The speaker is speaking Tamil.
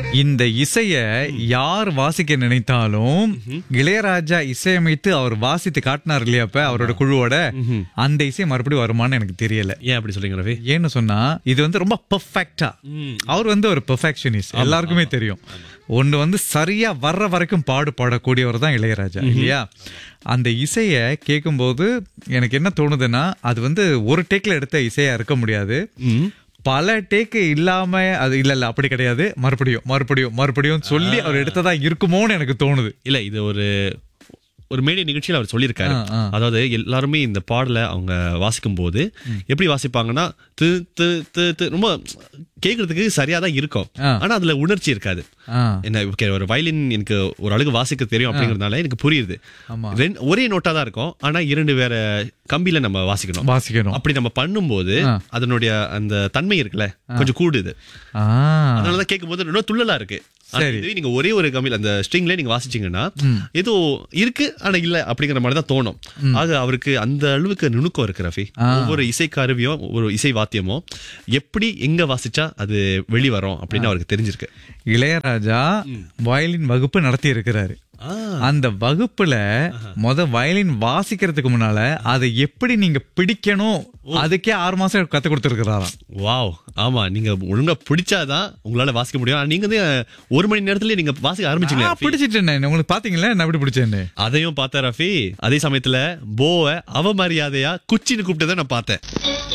இந்த இசைய யார் வாசிக்க நினைத்தாலும் இளையராஜா இசையமைத்து அவர் வாசித்து காட்டினார் இல்லையா அப்ப அவரோட குழுவோட அந்த இசை மறுபடியும் வருமான்னு எனக்கு தெரியல ஏன் அப்படி சொல்றீங்க ரவி ஏன்னு சொன்னா இது வந்து ரொம்ப பெர்ஃபெக்டா அவர் வந்து ஒரு பெர்ஃபெக்ஷனிஸ்ட் எல்லாருக்குமே தெரியும் ஒண்ணு வந்து சரியா வர்ற வரைக்கும் பாடு பாடக்கூடியவர் தான் இளையராஜா இல்லையா அந்த இசைய கேட்கும்போது எனக்கு என்ன தோணுதுன்னா அது வந்து ஒரு டேக்ல எடுத்த இசையா இருக்க முடியாது பல டேக்கு இல்லாம அது இல்ல இல்ல அப்படி கிடையாது மறுபடியும் மறுபடியும் மறுபடியும் சொல்லி அவர் எடுத்ததா இருக்குமோன்னு எனக்கு தோணுது இல்ல இது ஒரு ஒரு மேடை நிகழ்ச்சியில் அவர் சொல்லியிருக்காரு ஆ, ஆ. அதாவது எல்லாருமே இந்த பாடலை அவங்க வாசிக்கும் போது எப்படி வாசிப்பாங்கன்னா து து து து ரொம்ப கேட்கறதுக்கு சரியா தான் இருக்கும் ஆ. ஆனா அதுல உணர்ச்சி இருக்காது ஆ, என்ன okay, ஒரு வயலின் எனக்கு ஒரு அழகு வாசிக்க தெரியும் அப்படிங்கறதுனால எனக்கு புரியுது ஆமா. ரெண்டு- ஒரே நோட்டா தான் இருக்கும் ஆனா இரண்டு வேற கம்பியில நம்ம வாசிக்கணும் வாசிக்கணும் அப்படி நம்ம பண்ணும்போது ஆ. அதனுடைய அந்த தன்மை இருக்குல்ல கொஞ்சம் கூடுது ஆ, அதனாலதான் கேட்கும்போது ரொம்ப துள்ளலா இருக்கு ஆனா சரி. இதுவே நீங்க ஒரே ஒரு கம்பியில் அந்த ஸ்ட்ரிங்ல நீங்க வாசிச்சீங்கன்னா ஏதோ இருக்கு ஆனா இல்ல அப்படிங்கிற மாதிரி தான் தோணும் ஆக அவருக்கு அந்த அளவுக்கு நுணுக்கம் இருக்கு ரஃபி ஒவ்வொரு இசை கருவியும் ஒரு இசை வாத்தியமும் எப்படி எங்க வாசிச்சா அது வெளி வரும் அப்படின்னு அவருக்கு தெரிஞ்சிருக்கு இளையராஜா வயலின் வகுப்பு நடத்தி இருக்கிறாரு அந்த வகுப்புல முத வயலின் வாசிக்கிறதுக்கு முன்னால அதை எப்படி நீங்க பிடிக்கணும் அதுக்கே ஆறு மாசம் கத்து கொடுத்துருக்கிறாராம் வாவ் ஆமா நீங்க ஒழுங்கா பிடிச்சாதான் உங்களால வாசிக்க முடியும் ஆனா நீங்க வந்து ஒரு மணி நேரத்துல நீங்க வாசிக்க ஆரம்பிச்சீங்களா ரஃபி? பிடிச்சிட்டேன் உங்களுக்கு பாத்தீங்களா நான் எப்படி பிடிச்சேன்னு அதையும் பார்த்தேன் ரஃபி அதே சமயத்துல போவை அவமரியாதையா குச்சின்னு கூப்பிட்டதை நான் பார்த்தேன்